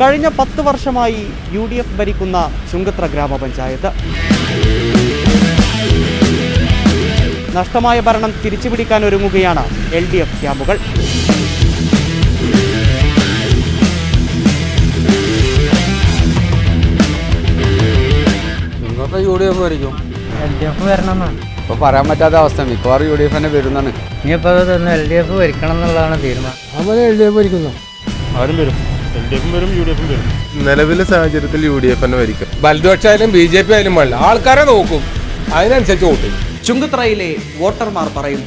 കഴിഞ്ഞ പത്ത് വർഷമായി യു ഡി എഫ് ഭരിക്കുന്ന ചുങ്കത്ര ഗ്രാമപഞ്ചായത്ത് നഷ്ടമായ ഭരണം തിരിച്ചുപിടിക്കാൻ ഒരുങ്ങുകയാണ് എൽ ഡി എഫ് ക്യാമ്പുകൾ ഇന്നത്തെ യു ഡി എഫ് ഭരിക്കും എൽ ഡി എഫ് വരണം എന്നാണ് ഇപ്പൊ പറയാൻ പറ്റാത്ത അവസ്ഥ മിക്കവാറും യു ഡി എഫ് തന്നെ വരുന്നതാണ് ഇനിയിപ്പോൾ അത് എൽ ഡി എഫ് ഭരിക്കണം എന്നുള്ളതാണ് തീരുമാനം അവരെ എൽ ഡി എഫ് ഭരിക്കുന്നു ആരും വരും എൽ ഡി എഫും വരും യു ഡി എഫും വരും നിലവിലെ സാഹചര്യത്തിൽ യു ഡി എഫ് തന്നെ ഭരിക്കും വലതുപക്ഷ ആയാലും ബി ജെ പി ആയാലും വേണ്ട ആൾക്കാരെ നോക്കും അതിനനുസരിച്ച് വോട്ട് ചെയ്യും ചുങ്കത്രയിലെ വോട്ടർമാർ പറയുന്നു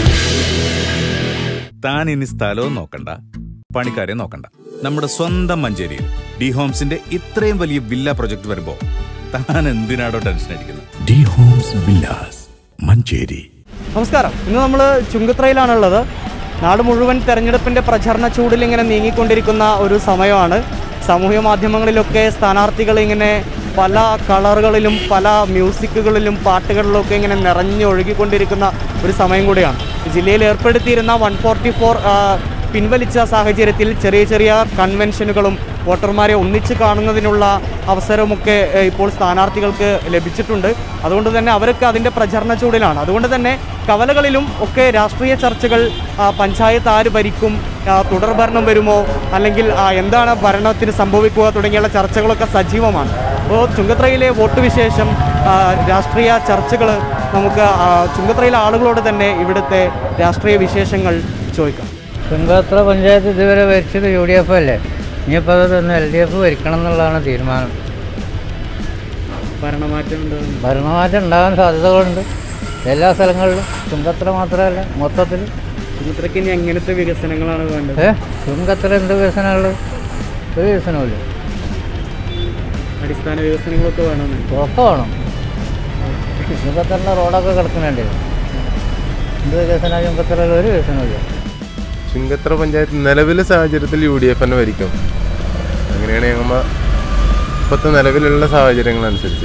താൻ ഇനി സ്ഥലവും നോക്കണ്ട പണിക്കാരെ നോക്കണ്ട നമ്മുടെ സ്വന്തം മഞ്ചേരിയിൽ ഡി ഹോംസിന്റെ ഇത്രയും വലിയ വില്ല പ്രൊജക്ട് വരുമ്പോ താൻ എന്തിനാടോ ടെൻഷൻ അടിക്കുന്നത് ഡി ഹോംസ് വില്ലാസ് മഞ്ചേരി നമസ്കാരം ഇന്ന് നമ്മൾ ചുങ്കത്രയിലാണുള്ളത് നാട് മുഴുവൻ തെരഞ്ഞെടുപ്പിൻ്റെ പ്രചരണ ചൂടിൽ ഇങ്ങനെ നീങ്ങിക്കൊണ്ടിരിക്കുന്ന ഒരു സമയമാണ് സാമൂഹ്യ മാധ്യമങ്ങളിലൊക്കെ സ്ഥാനാർത്ഥികൾ ഇങ്ങനെ പല കളറുകളിലും പല മ്യൂസിക്കുകളിലും പാട്ടുകളിലൊക്കെ ഇങ്ങനെ നിറഞ്ഞൊഴുകിക്കൊണ്ടിരിക്കുന്ന ഒരു സമയം കൂടിയാണ് ജില്ലയിൽ ഏർപ്പെടുത്തിയിരുന്ന വൺ ഫോർട്ടി ഫോർ പിൻവലിച്ച സാഹചര്യത്തിൽ ചെറിയ ചെറിയ കൺവെൻഷനുകളും വോട്ടർമാരെ ഒന്നിച്ച് കാണുന്നതിനുള്ള അവസരമൊക്കെ ഏഹ്, ഇപ്പോൾ സ്ഥാനാർത്ഥികൾക്ക് ലഭിച്ചിട്ടുണ്ട് അതുകൊണ്ട് തന്നെ അവരൊക്കെ അതിൻ്റെ പ്രചരണ ചൂടിലാണ് അതുകൊണ്ട് തന്നെ കവലകളിലും ഒക്കെ രാഷ്ട്രീയ ചർച്ചകൾ ആ, പഞ്ചായത്ത് ആര് ഭരിക്കും ആ, തുടർഭരണം വരുമോ അല്ലെങ്കിൽ ആ, എന്താണ് ഭരണത്തിന് സംഭവിക്കുക തുടങ്ങിയുള്ള ചർച്ചകളൊക്കെ സജീവമാണ് അപ്പോൾ ചുങ്കത്രയിലെ വോട്ട് വിശേഷം ആ, രാഷ്ട്രീയ ചർച്ചകൾ നമുക്ക് ആ, ചുങ്കത്രയിലെ ആളുകളോട് തന്നെ ഇവിടുത്തെ രാഷ്ട്രീയ വിശേഷങ്ങൾ ചോദിക്കാം ചുങ്കത്ര പഞ്ചായത്ത് ഇതുവരെ ഭരിച്ചത് യു ഡി എഫ് അല്ലേ ഇനിയിപ്പോൾ അത് എൽ ഡി എഫ് ഭരിക്കണം എന്നുള്ളതാണ് തീരുമാനം ഭരണമാറ്റം ഭരണമാറ്റം ഉണ്ടാകാൻ സാധ്യതകളുണ്ട് എല്ലാ സ്ഥലങ്ങളിലും ചുങ്കത്ര മാത്രമല്ല മൊത്തത്തിൽ ചുങ്കത്രയ്ക്ക് ഇനി എങ്ങനത്തെ വികസനങ്ങളാണ് വേണ്ടത് ഏ ചുങ്കത്ര എന്ത് വികസനമുള്ളത് ഒരു വികസനമില്ല അടിസ്ഥാന വികസനങ്ങളൊക്കെ വേണമെന്ന് ഒക്കെ വേണം ചുങ്കത്തറിൻ്റെ റോഡൊക്കെ കിടക്കുന്നുണ്ട് എന്ത് വികസനം ചുങ്കത്തറയിൽ ഒരു വികസനമില്ല ചുങ്കത്ര പഞ്ചായത്ത് നിലവിലെ സാഹചര്യത്തിൽ യു ഡി എഫ് തന്നെ ഭരിക്കും അങ്ങനെയാണ് ഞങ്ങൾ ഇപ്പോഴത്തെ നിലവിലുള്ള സാഹചര്യങ്ങളനുസരിച്ച്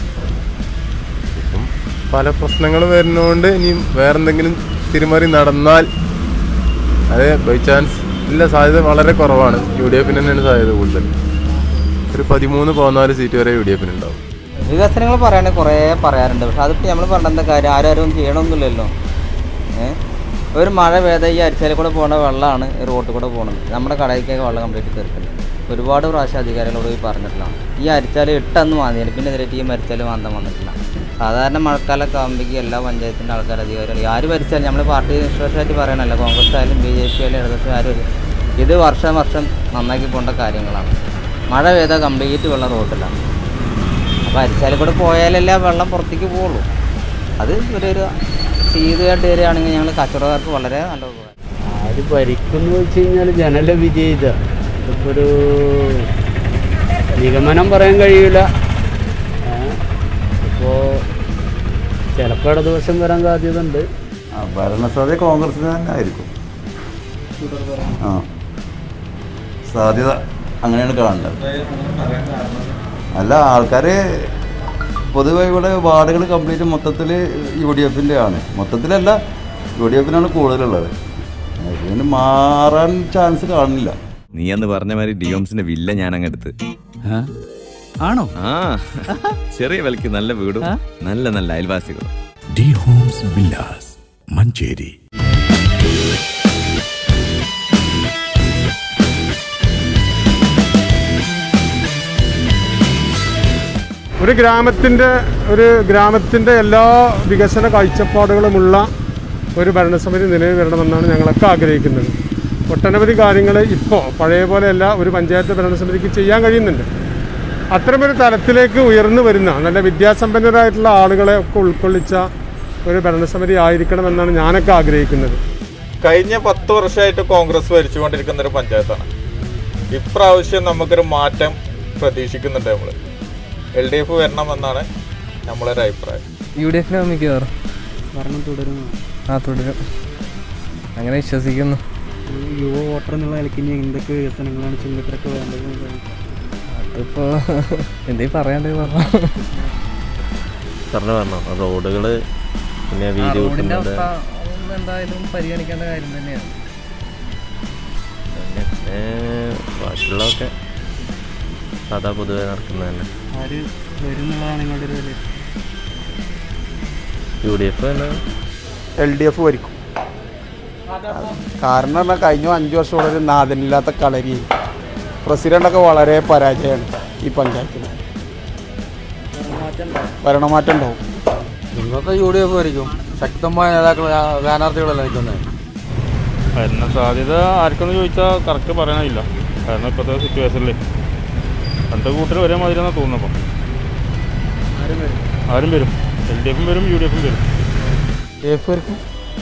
ഇപ്പം പല പ്രശ്നങ്ങൾ വരുന്നതുകൊണ്ട് ഇനിയും വേറെന്തെങ്കിലും തിരിമറി നടന്നാൽ അത് ബൈ ചാൻസ് ഇല്ല സാധ്യത വളരെ കുറവാണ് യു ഡി എഫിന് തന്നെയാണ് സാധ്യത കൂടുതൽ ഒരു പതിമൂന്ന് പതിനാല് സീറ്റ് വരെ യു ഡി എഫിന് ഉണ്ടാവും വികസനങ്ങൾ പറയുകയാണെങ്കിൽ കുറേ പറയാറുണ്ട് പക്ഷെ അതിപ്പോൾ നമ്മൾ പറഞ്ഞ എന്താ കാര്യം ആരും ചെയ്യണമൊന്നുമില്ലല്ലോ ഏഹ് ഒരു മഴ പെയ്ത ഈ അരിച്ചാലിൽ കൂടെ പോകുന്ന വെള്ളമാണ് ഈ റോട്ടിൽ കൂടെ പോകുന്നത് നമ്മുടെ കടയിലേക്ക് വെള്ളം കംപ്ലീറ്റ് തീർക്കുന്നത് ഒരുപാട് പ്രാവശ്യം അധികാരികളോട് പോയി പറഞ്ഞിട്ടുള്ളതാണ് ഈ അരിച്ചാൽ ഇട്ടെന്ന് വാങ്ങിയാൽ പിന്നെ ഇതിലേക്ക് ഈ മരിച്ചാൽ വാന്താൻ വന്നിട്ടില്ല സാധാരണ മഴക്കാലമൊക്കെ ആകുമ്പോഴേക്കും എല്ലാ പഞ്ചായത്തിൻ്റെ ആൾക്കാർ അധികാരികൾ ആര് ഭരിച്ചാലും നമ്മൾ പാർട്ടി നിഷ്പക്ഷമായിട്ട് പറയണല്ലോ കോൺഗ്രസ് ആയാലും ബി ജെ പി ആയാലും ഇടതുപക്ഷം ആരും ഒരു- ഇത് വർഷം വർഷം നന്നാക്കി പോകേണ്ട കാര്യങ്ങളാണ് മഴ പെയ്താൽ കംപ്ലീറ്റ് വെള്ളം റോട്ടിലാണ് അപ്പോൾ അരിച്ചാൽ കൂടെ പോയാലല്ലേ ആ വെള്ളം പുറത്തേക്ക് പോവുള്ളൂ അത് ഒരു ഒരു ചെയ്തുകാട്ട് വരികയാണെങ്കിൽ ഞങ്ങൾ കച്ചവടക്കാർക്ക് വളരെ നല്ല ഉപകാരം ആര് ഭരിക്കുന്നു വെച്ച് കഴിഞ്ഞാൽ ജനല വിജയിത ഇപ്പോൾ ഒരു നിഗമനം പറയാൻ കഴിയില്ല ഇപ്പോൾ ചിലപ്പോൾ ഇടതുപക്ഷം വരാൻ സാധ്യത ഉണ്ട് ഭരണസാധ്യത കോൺഗ്രസിന് തന്നെ ആയിരിക്കും ആ സാധ്യത അങ്ങനെയാണ് കാണുന്നത് അല്ല ആൾക്കാര് പൊതുവെ ഇവിടെ വാർഡുകൾ കംപ്ലീറ്റ് മൊത്തത്തിൽ യു ഡി എഫിൻ്റെ ആണ് മൊത്തത്തിലല്ല യു ഡി എഫിനാണ് കൂടുതലുള്ളത് ഇതിന് മാറാൻ ചാൻസ് കാണുന്നില്ല നീ അന്ന് പറഞ്ഞ മാതിരി ഡി ഹോംസിന്റെ വില്ല ഞാൻ അങ്ങ് എടുത്ത് ആണോ ആ ചെറിയ വിലക്ക് നല്ല വീടും നല്ല നല്ല അയൽവാസികളും ഡി ഹോംസ് വില്ലാസ് മഞ്ചേരി ഒരു ഗ്രാമത്തിൻ്റെ ഒരു ഗ്രാമത്തിൻ്റെ എല്ലാ വികസന കാഴ്ചപ്പാടുകളുമുള്ള ഒരു ഭരണസമിതി നിലവിൽ വരണമെന്നാണ് ഞങ്ങളൊക്കെ ആഗ്രഹിക്കുന്നത് ഒട്ടനവധി കാര്യങ്ങൾ ഇപ്പോൾ പഴയ പോലെയല്ല ഒരു പഞ്ചായത്ത് ഭരണസമിതിക്ക് ചെയ്യാൻ കഴിയുന്നുണ്ട് അത്തരമൊരു തലത്തിലേക്ക് ഉയർന്നു വരുന്ന നല്ല വിദ്യാസമ്പന്നരായിട്ടുള്ള ആളുകളെ ഒക്കെ ഉൾക്കൊള്ളിച്ച ഒരു ഭരണസമിതി ആയിരിക്കണമെന്നാണ് ഞാനൊക്കെ ആഗ്രഹിക്കുന്നത് കഴിഞ്ഞ പത്ത് വർഷമായിട്ട് കോൺഗ്രസ് ഭരിച്ചുകൊണ്ടിരിക്കുന്ന ഒരു പഞ്ചായത്താണ് ഇപ്രാവശ്യം നമുക്കൊരു മാറ്റം പ്രതീക്ഷിക്കുന്നുണ്ട് നമ്മൾ എൽ ഡി എഫ് വരണമെന്നാണ് നമ്മളൊരു അഭിപ്രായം യു ഡി എഫിന് മിക്കവാറും ഭരണം തുടരുന്നു ആ തുടരും അങ്ങനെ വിശ്വസിക്കുന്നു യുവ വോട്ടർ എന്നുള്ള നിലയ്ക്ക് ഇനി എന്തൊക്കെ വികസനങ്ങളാണ് ചുങ്കത്തിലൊക്കെ വേണ്ടത് അതിപ്പോ എന്തേലും പറയാണ്ടേ പറഞ്ഞു പറഞ്ഞു പറഞ്ഞു റോഡുകൾ പിന്നെ വീതി റോഡിന്റെ കൂട്ടുന്നത് അവസ്ഥ ഒന്ന് എന്തായാലും പരിഗണിക്കേണ്ട കാര്യം തന്നെയാണ് പിന്നെ ബാക്കിയുള്ളതൊക്കെ അതാ പൊതുവെ നടക്കുന്നത് തന്നെ ആര് വരും എന്നുള്ളതാണ് നിങ്ങളുടെ ഒരു വിലയിരുത്തൽ യു ഡി എഫ് തന്നെ എൽ ഡി എഫ് ഭരിക്കും കാരണം പറഞ്ഞാൽ കഴിഞ്ഞ അഞ്ച് വർഷം ഇവിടെ ഒരു നാഥനില്ലാത്ത കളരി പ്രസിഡൻ്റൊക്കെ വളരെ പരാജയമാണ് ഈ പഞ്ചായത്തിന് ഭരണമാറ്റം ഉണ്ടാവും ഇന്നത്തെ യു ഡി എഫ് ഭരിക്കും ശക്തമായ നേതാക്കൾ സ്ഥാനാർത്ഥികളല്ല നിൽക്കുന്നത് ഭരണ സാധ്യത ആർക്കെന്ന് ചോദിച്ചാൽ കറക്റ്റ് പറയാനില്ല കാരണം ഇപ്പോഴത്തെ സിറ്റുവേഷനിൽ രണ്ട് കൂട്ടർ ഒരേ മാതിരിയാണ് തോന്നുന്നപ്പോൾ ആരും വരും എൽ ഡി എഫും വരും യു ഡി എഫും വരും എഫ് ഭരിക്കും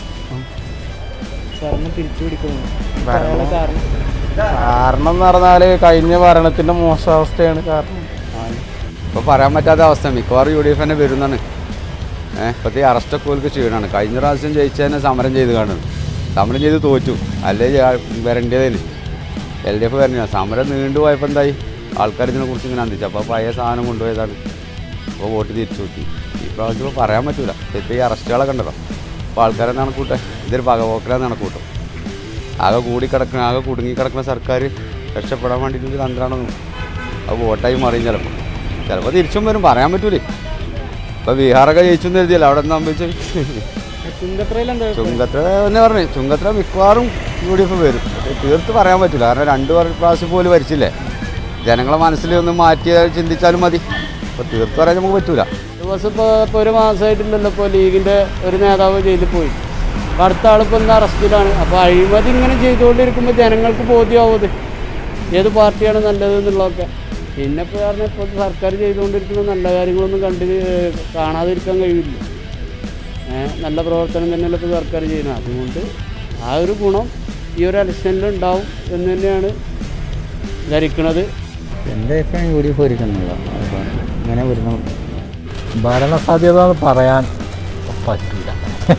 ഭരണം തിരിച്ചു പിടിക്കുന്നു ഭരണം- പറയാനുള്ള കാരണം കാരണം എന്ന് പറഞ്ഞാൽ കഴിഞ്ഞ ഭരണത്തിൻ്റെ മോശാവസ്ഥയാണ് കാരണം ഇപ്പോൾ പറയാൻ പറ്റാത്ത അവസ്ഥ മിക്കവാറും യു ഡി എഫ് തന്നെ വരുന്നതാണ് ഏഹ് ഇപ്പോഴത്തെ അറസ്റ്റൊക്കെ ഓർക്ക് ക്ഷീണമാണ് കഴിഞ്ഞ പ്രാവശ്യം ജയിച്ചതിനെ സമരം ചെയ്ത് കാണുന്നു സമരം ചെയ്ത് തോറ്റു അല്ലേ വരേണ്ടതേന് എൽ ഡി എഫ് വരണ്ട സമരം നീണ്ടു പോയപ്പോൾ എന്തായി ആൾക്കാർ ഇതിനെക്കുറിച്ച് ഇങ്ങനെ അന്തിച്ചു അപ്പോൾ പഴയ സാധനം കൊണ്ടുപോയതാണ് അപ്പോൾ വോട്ട് തിരിച്ചു നോക്കി ഈ പ്രാവശ്യം ഇപ്പോൾ പറയാൻ പറ്റൂല ഇപ്പോൾ ഈ അറസ്റ്റുകളൊക്കെ ഉണ്ടല്ലോ അപ്പോൾ ആൾക്കാരെ നടക്കൂട്ടെ ഇതൊരു പകപോക്കലാണ് നടക്കൂട്ടും ആകെ കൂടി കിടക്കുന്ന ആകെ കുടുങ്ങി കിടക്കുന്ന സർക്കാർ രക്ഷപ്പെടാൻ വേണ്ടിയിട്ട് തന്ത്രാണെന്ന് അത് വോട്ടായി മാറിയും ചിലപ്പോൾ ചിലപ്പോൾ തിരിച്ചും വരും പറയാൻ പറ്റൂലേ ഇപ്പോൾ ബീഹാറൊക്കെ ജയിച്ചു എന്ന് എഴുതിയല്ലോ അവിടെ എന്താ സംഭവിച്ചത് ചുങ്കത്രയിൽ എന്താ ചുങ്കത്ര എന്ന് പറഞ്ഞു ചുങ്കത്ര മിക്കവാറും യു ഡി എഫ് വരും പക്ഷേ തീർത്ത് പറയാൻ പറ്റില്ല കാരണം രണ്ട് വർ- പ്രാവശ്യം പോലും ഭരിച്ചില്ലേ ജനങ്ങളെ മനസ്സിൽ ഒന്ന് മാറ്റി ചിന്തിച്ചാലും മതി അപ്പോൾ തീർത്ത് പറയാൻ നമുക്ക് പറ്റൂല ദിവസം ഇപ്പോൾ ഇപ്പോൾ ഒരു മാസമായിട്ടില്ലല്ലോ ഇപ്പോൾ ലീഗിൻ്റെ ഒരു നേതാവ് ജയിലിൽ പോയി അപ്പോൾ അടുത്ത ആളിപ്പോൾ ഇന്ന് അറസ്റ്റിലാണ് അപ്പോൾ അഴിമതി ഇങ്ങനെ ചെയ്തുകൊണ്ടിരിക്കുമ്പോൾ ജനങ്ങൾക്ക് ബോധ്യമാവും ഏത് പാർട്ടിയാണ് നല്ലത് എന്നുള്ളതൊക്കെ പിന്നെ ഇപ്പോൾ കാരണം ഇപ്പോൾ സർക്കാർ ചെയ്തുകൊണ്ടിരിക്കുന്ന നല്ല കാര്യങ്ങളൊന്നും കണ്ട് കാണാതിരിക്കാൻ കഴിയില്ല ഏഹ് നല്ല പ്രവർത്തനം തന്നെയല്ല ഇപ്പോൾ സർക്കാർ ചെയ്യുന്നത് അതുകൊണ്ട് ആ ഒരു ഗുണം ഈ ഒരു ഇലക്ഷനിൽ ഉണ്ടാവും എന്ന് തന്നെയാണ് ധരിക്കുന്നത് എൻ്റെ അഭിപ്രായം യു ഡി എഫ് ഭരിക്കുന്നില്ല അപ്പോൾ ഇങ്ങനെ വരുന്നു ഭരണസാധ്യത എന്ന് പറയാൻ പറ്റില്ല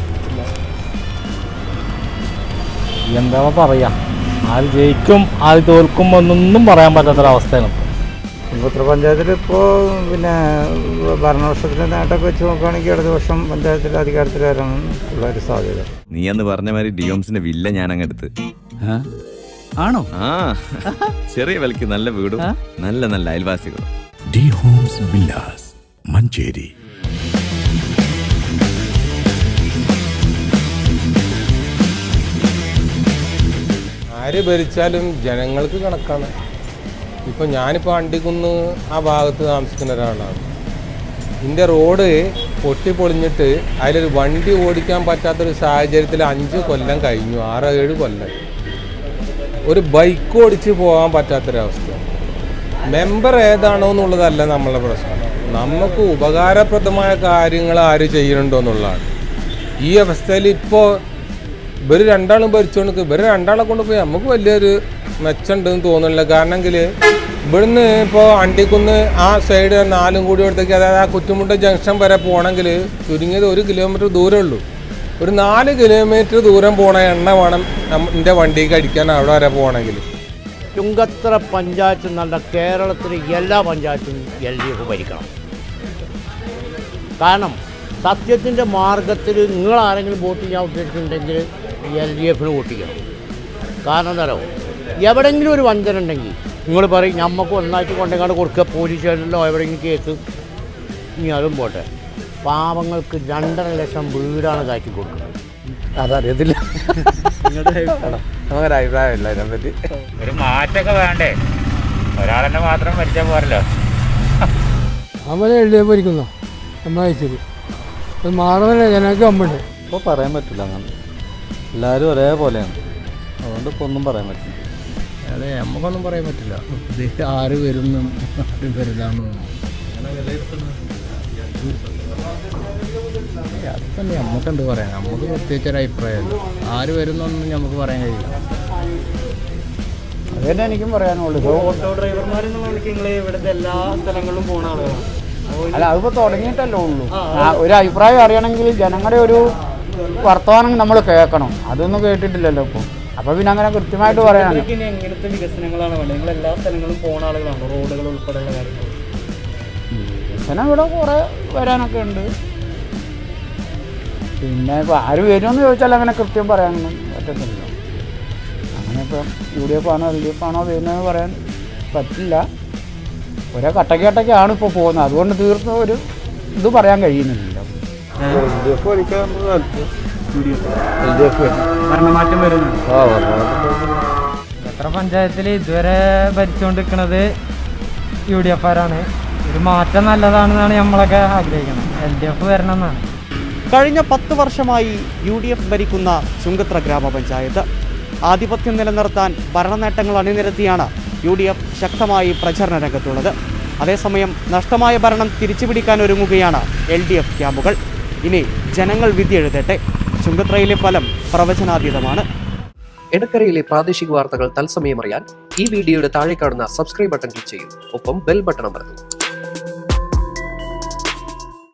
എന്താ പറയാ ആര് ജയിക്കും ആര് തോൽക്കും എന്നൊന്നും പറയാൻ പറ്റാത്തൊരവസ്ഥയാണ് കുമ്പത്ര പഞ്ചായത്തിൽ ഇപ്പോൾ പിന്നെ ഭരണവർഷത്തിൻ്റെ നേട്ടമൊക്കെ വെച്ച് നോക്കുകയാണെങ്കിൽ ഇടത് വർഷം പഞ്ചായത്തിൽ അധികാരത്തിൽ വരാൻ ഉള്ള ഒരു സാധ്യത നീ അന്ന് പറഞ്ഞ മാതിരി ഡിയോംസിന്റെ വില്ല ഞാൻ അങ്ങ് എടുത്ത് ആണോ ആ ചെറിയ വിലക്ക് നല്ല വീടും നല്ല നല്ല അയൽവാസികളും ഡി ഹോംസ് വില്ലാസ് മഞ്ചേരി ആര് ഭരിച്ചാലും ജനങ്ങൾക്ക് കണക്കാണ് ഇപ്പം ഞാനിപ്പോൾ അണ്ടിക്കുന്ന് ആ ഭാഗത്ത് താമസിക്കുന്ന ഒരാളാണ് ഇതിൻ്റെ റോഡ് പൊട്ടിപ്പൊളിഞ്ഞിട്ട് അതിലൊരു വണ്ടി ഓടിക്കാൻ പറ്റാത്തൊരു സാഹചര്യത്തിൽ അഞ്ച് കൊല്ലം കഴിഞ്ഞു ആറ് ഏഴ് കൊല്ലം ഒരു ബൈക്ക് ഓടിച്ച് പോകാൻ പറ്റാത്തൊരവസ്ഥ മെമ്പർ ഏതാണോ എന്നുള്ളതല്ല നമ്മളെ പ്രശ്നം നമുക്ക് ഉപകാരപ്രദമായ കാര്യങ്ങൾ ആര് ചെയ്യുന്നുണ്ടോ എന്നുള്ളതാണ് ഈ അവസ്ഥയിൽ ഇപ്പോൾ ഇവർ രണ്ടാളും ഭരിച്ചുകൊണ്ട് ഇവർ രണ്ടാളെ കൊണ്ട് പോയി നമുക്ക് വലിയൊരു മെച്ചമുണ്ടെന്ന് തോന്നുന്നില്ല കാരണമെങ്കിൽ ഇവിടുന്ന് ഇപ്പോൾ അണ്ടിക്കുന്ന് ആ സൈഡ് നാലും കൂടി അടുത്തേക്ക് അതായത് ആ കുറ്റുമുട്ട ജംഗ്ഷൻ വരെ പോകണമെങ്കിൽ ചുരുങ്ങിയത് ഒരു കിലോമീറ്റർ ദൂരമേ ഉള്ളൂ ഒരു നാല് കിലോമീറ്റർ ദൂരം പോണ എണ്ണ വേണം എൻ്റെ വണ്ടിക്ക് അടിക്കാൻ അവിടെ വരെ പോകണമെങ്കിൽ ചുങ്കത്തറ പഞ്ചായത്ത് നല്ല കേരളത്തിലെ എല്ലാ പഞ്ചായത്തും എൽ ഡി എഫ് ഭരിക്കണം കാരണം സത്യത്തിൻ്റെ മാർഗത്തിൽ നിങ്ങൾ ആരെങ്കിലും വോട്ട് ചെയ്യാൻ ഉദ്ദേശിക്കുന്നുണ്ടെങ്കിൽ എൽ ഡി എഫിന് വോട്ട് ചെയ്യണം കാരണം എന്താ പറയുക എവിടെയെങ്കിലും ഒരു വഞ്ചന ഉണ്ടെങ്കിൽ നിങ്ങൾ പറയും നമുക്ക് ഒന്നായിട്ട് കൊണ്ടെങ്ങാണ്ട് കൊടുക്കുക പോലീസ് സ്റ്റേഷനിലോ എവിടെയെങ്കിലും കേസ് ഇനി അതും പോട്ടെ പാവങ്ങൾക്ക് രണ്ടര ലക്ഷം വീടാണ് ഇതാക്കി കൊടുക്കുന്നത് അതറിയത്തില്ല നമുക്കൊരു അഭിപ്രായമില്ല ഇതിനെപ്പറ്റി ഒരു മാറ്റമൊക്കെ വേണ്ടേ ഒരാളെന്നെ മാത്രം ഭരിച്ചാൽ പോരല്ലോ അവരെ എൽ ഡി എഫ് ഭരിക്കുന്നു നമ്മളയച്ചത് അത് മാറുന്നില്ല ജനങ്ങൾക്ക് കമ്പുണ്ട് ഇപ്പോൾ പറയാൻ പറ്റില്ല അങ്ങനെ എല്ലാവരും ഒരേപോലെയാണ് അതുകൊണ്ട് ഇപ്പോൾ ഒന്നും പറയാൻ പറ്റില്ല അതെ നമുക്കൊന്നും പറയാൻ പറ്റില്ല ഇത് ആര് വരുന്നു ആര് വരില്ലാന്നും അതിപ്പം നമുക്കെന്ത് പറയാൻ നമുക്ക് പ്രത്യേകിച്ച് ഒരു അഭിപ്രായമല്ല ആര് വരുന്നൊന്നും നമുക്ക് പറയാൻ കഴിയില്ല അത് തന്നെ എനിക്കും പറയാനുള്ളൂ ഇപ്പോൾ ഓട്ടോ ഡ്രൈവർമാരെന്നുള്ള നിലയ്ക്ക് നിങ്ങൾ ഇവിടുത്തെ എല്ലാ സ്ഥലങ്ങളിലും പോണ ആളുകളാണ് അപ്പോൾ അല്ല അതിപ്പോൾ തുടങ്ങിയിട്ടല്ലേ ഉള്ളൂ ആ, ഒരു അഭിപ്രായം അറിയണമെങ്കിൽ ജനങ്ങളുടെ ഒരു വർത്തമാനം നമ്മൾ കേൾക്കണം അതൊന്നും കേട്ടിട്ടില്ലല്ലോ ഇപ്പോൾ അപ്പോൾ പിന്നെ അങ്ങനെ കൃത്യമായിട്ട് പറയാനാണ് നിങ്ങൾക്ക് ഇനി എങ്ങനത്തെ വികസനങ്ങളാണ് വേണ്ടത് നിങ്ങൾ എല്ലാ സ്ഥലങ്ങളിലും പോണ ആളുകളാണ് റോഡുകൾ ഉൾപ്പെടെയുള്ള കാര്യങ്ങൾ വികസനം ഇവിടെ കുറേ വരാനൊക്കെ ഉണ്ട് പിന്നെ ഇപ്പോൾ ആര് വരുമെന്ന് ചോദിച്ചാൽ അങ്ങനെ കൃത്യം പറയാനൊന്നും പറ്റത്തില്ല അങ്ങനെ ഇപ്പം യു ഡി എഫ് ആണോ എൽ ഡി എഫ് ആണോ വരുന്നതെന്ന് പറയാൻ പറ്റില്ല ഓരോ കട്ടക്ക് കട്ടക്കാണ് ഇപ്പോൾ പോകുന്നത് അതുകൊണ്ട് തീർത്തും ഒരു ഇത് പറയാൻ കഴിയുന്നില്ല ഭരണമാറ്റം വരുന്നുണ്ട് എത്ര പഞ്ചായത്തിൽ ഇതുവരെ ഭരിച്ചുകൊണ്ടിരിക്കുന്നത് യു ഡി എഫ് ആരാണ് ഒരു മാറ്റം നല്ലതാണെന്നാണ് നമ്മളൊക്കെ ആഗ്രഹിക്കുന്നത് എൽ ഡി എഫ് വരണം എന്നാണ് കഴിഞ്ഞ പത്ത് വർഷമായി യു ഡി എഫ് ഭരിക്കുന്ന ചുങ്കത്ര ഗ്രാമപഞ്ചായത്ത് ആധിപത്യം നിലനിർത്താൻ ഭരണനേട്ടങ്ങൾ അണിനിരത്തിയാണ് യു ഡി എഫ് ശക്തമായി പ്രചരണ രംഗത്തുള്ളത് അതേസമയം നഷ്ടമായ ഭരണം തിരിച്ചുപിടിക്കാൻ ഒരുങ്ങുകയാണ് എൽ ഡി എഫ് ക്യാമ്പുകൾ ഇനി ജനങ്ങൾ വിധി എഴുതട്ടെ ചുങ്കത്രയിലെ ഫലം പ്രവചനാതീതമാണ് എടക്കരയിലെ പ്രാദേശിക വാർത്തകൾ തത്സമയം അറിയാൻ ഈ വീഡിയോയുടെ താഴെ കാണുന്ന സബ്സ്ക്രൈബ് ബട്ടൺ ക്ലിക്ക് ചെയ്യൂ ഒപ്പം ബെൽ ബട്ടൺ അമർത്തും